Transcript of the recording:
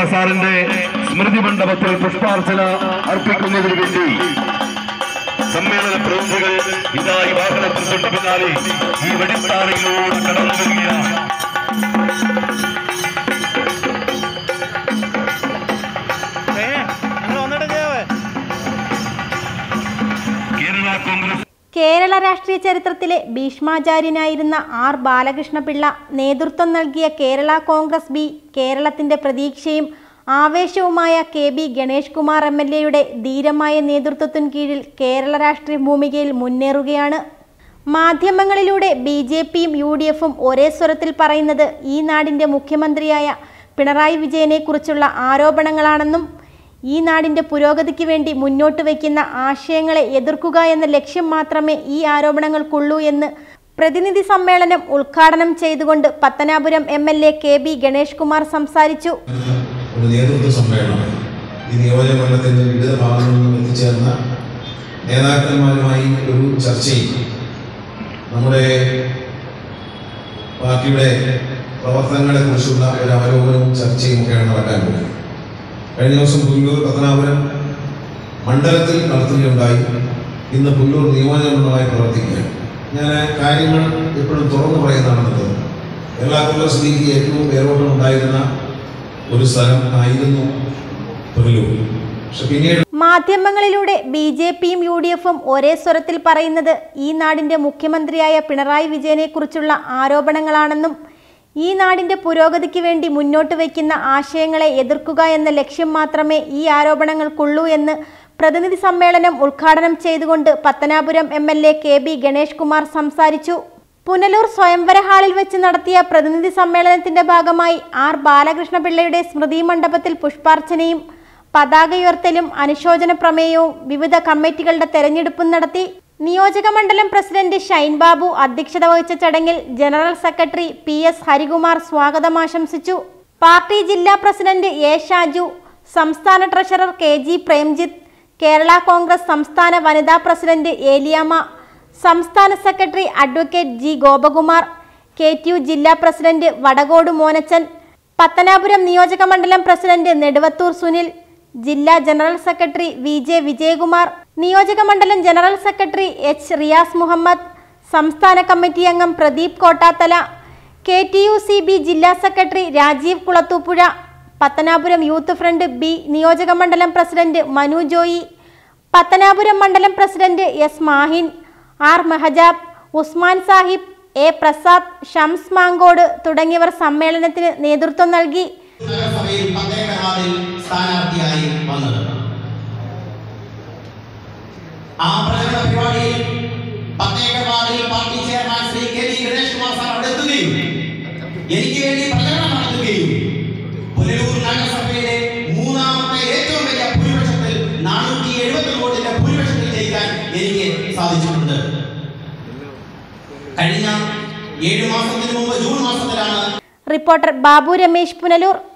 ശ്രീധരൻപിള്ള സാറിന്റെ സ്മൃതി മണ്ഡപത്തിൽ പുഷ്പാർച്ചന അർപ്പിക്കുന്നതിന് വേണ്ടി സമ്മേളന പ്രതിനിധികൾ ഇതായി വാഹനത്തിൽ തൊട്ട് പിന്നാലെ ഈ വെടിത്താറയിലൂടെ കടന്നു വരികയാണ് കേരള കോൺഗ്രസ് കേരള രാഷ്ട്രീയ ചരിത്രത്തിലെ ഭീഷ്മാചാര്യനായിരുന്ന ആർ ബാലകൃഷ്ണപിള്ള നേതൃത്വം നൽകിയ കേരള കോൺഗ്രസ് ബി കേരളത്തിന്റെ പ്രതീക്ഷയും ആവേശവുമായ K B Ganesh Kumar M L എയുടെ ധീരമായ നേതൃത്വത്തിനു കീഴിൽ കേരള രാഷ്ട്രീയ ഭൂമികയിൽ മുന്നേറുകയാണ് മാധ്യമങ്ങളിലൂടെ ബി ജെ പിയും യു ഡി എഫും ഒരേ സ്വരത്തിൽ പറയുന്നത് ഈ നാടിന്റെ മുഖ്യമന്ത്രിയായ പിണറായി വിജയനെക്കുറിച്ചുള്ള ആരോപണങ്ങളാണെന്നും ഈ നാടിന്റെ പുരോഗതിക്ക് വേണ്ടി മുന്നോട്ട് വയ്ക്കുന്ന ആശയങ്ങളെ എതിർക്കുക എന്ന ലക്ഷ്യം മാത്രമേ ഈ ആരോപണങ്ങൾക്കുള്ളൂ എന്ന് പ്രതിനിധി സമ്മേളനം ഉദ്ഘാടനം ചെയ്തുകൊണ്ട് Pathanapuram M L A K B Ganesh Kumar സംസാരിച്ചു ഒരു നേതൃത്വ സമ്മേളനം ഈ നിയോജകമണ്ഡലത്തിൻ്റെ വിവിധ ഭാഗങ്ങളിൽ നിന്നും എത്തിച്ചേർന്ന നേതാക്കന്മാരുമായി ഒരു ചർച്ചയും നമ്മുടെ പാർട്ടിയുടെ പ്രവർത്തനങ്ങളെക്കുറിച്ചുള്ള ഒരു അവലോകനവും ചർച്ചയും ഒക്കെയാണ് നടക്കാൻ പോകുന്നത് കഴിഞ്ഞ ദിവസം പുല്ലൂർ പത്തനാപുരം മണ്ഡലത്തിൽ നടത്തുകയുണ്ടായി ഇന്ന് പുല്ലൂർ നിയോജകമണ്ഡലമായി പ്രവർത്തിക്കുകയാണ് ഞാൻ കാര്യങ്ങൾ എപ്പോഴും തുറന്നു പറയുന്നതാണ് നല്ലത് കേരള കോൺഗ്രസ് ലീഗ് ഏറ്റവും പേരോട്ടം ഉണ്ടായിരുന്ന ഒരു സ്ഥലം ആയിരുന്നു പുനലൂർ പക്ഷെ പിന്നീട് മാധ്യമങ്ങളിലൂടെ ബി ജെ പിയും യു ഡി എഫും ഒരേ സ്വരത്തിൽ പറയുന്നത് ഈ നാടിന്റെ മുഖ്യമന്ത്രിയായ പിണറായി വിജയനെക്കുറിച്ചുള്ള ആരോപണങ്ങളാണെന്നും ഈ നാടിന്റെ പുരോഗതിക്ക് വേണ്ടി മുന്നോട്ട് വയ്ക്കുന്ന ആശയങ്ങളെ എതിർക്കുക എന്ന ലക്ഷ്യം മാത്രമേ ഈ ആരോപണങ്ങൾക്കുള്ളൂ എന്ന് പ്രതിനിധി സമ്മേളനം ഉദ്ഘാടനം ചെയ്തുകൊണ്ട് Pathanapuram M L A K B Ganesh Kumar സംസാരിച്ചു പുനലൂർ സ്വയംവര ഹാളിൽ വെച്ച് നടത്തിയ പ്രതിനിധി സമ്മേളനത്തിന്റെ ഭാഗമായി ആർ ബാലകൃഷ്ണപിള്ളയുടെ സ്മൃതി മണ്ഡപത്തിൽ പുഷ്പാർച്ചനയും പതാക ഉയർത്തലും അനുശോചന പ്രമേയവും വിവിധ കമ്മിറ്റികളുടെ തെരഞ്ഞെടുപ്പും നടത്തി നിയോജക മണ്ഡലം പ്രസിഡന്റ് ഷൈൻ ബാബു അധ്യക്ഷത വഹിച്ച ചടങ്ങിൽ general secretary P S Harikumar സ്വാഗതം ആശംസിച്ചു പാർട്ടി ജില്ലാ പ്രസിഡന്റ് എ ഷാജു സംസ്ഥാന treasurer K G Premjith Kerala Congress സംസ്ഥാന വനിതാ പ്രസിഡന്റ് ഏലിയാമ്മ സംസ്ഥാന secretary advocate G Gopakumar K T U ജില്ലാ പ്രസിഡന്റ് വടകോട് മോനച്ചൻ പത്തനാപുരം നിയോജക മണ്ഡലം പ്രസിഡന്റ് നെടുവത്തൂർ സുനിൽ ജില്ലാ general secretary V J Vijayakumar നിയോജക മണ്ഡലം general secretary H Riyas Muhammad സംസ്ഥാന കമ്മിറ്റി അംഗം Pradeep Kottathala K T U C B ജില്ലാ secretary Rajeev Kulathupuzha Pathanapuram youth front B നിയോജക മണ്ഡലം പ്രസിഡന്റ് മനു ജോയി പത്തനാപുരം മണ്ഡലം president S Mahin R Mehajab Usman Sahib A Prasad Shams Mankode തുടങ്ങിയവർ സമ്മേളനത്തിന് നേതൃത്വം നൽകി നഗരസഭയിൽ പത്തേക്കനാലിൽ സ്ഥാനാർത്ഥിയായി വന്നത് ആ പ്രചരണ പരിപാടിയിൽ പത്തേക്കനാലിൽ party chairman Shri K D Ganesh Kumar sir അവിടെ എത്തുകയും എനിക്ക് വേണ്ടി പ്രചരണം നടത്തുകയും പുനലൂർ നഗരസഭയിലെ മൂന്നാമത്തെ ഏറ്റവും വലിയ ഭൂരിപക്ഷത്തിൽ നാനൂറ്റി എഴുപത്തി വോട്ടിന്റെ ഭൂരിപക്ഷത്തിൽ ജയിക്കാൻ എനിക്ക് സാധിച്ചിട്ടുണ്ട് കഴിഞ്ഞ ഏഴു മാസത്തിന് മുമ്പ് ജൂൺ മാസത്തിലാണ് റിപ്പോർട്ടർ ബാബു രമേശ് പുനലൂർ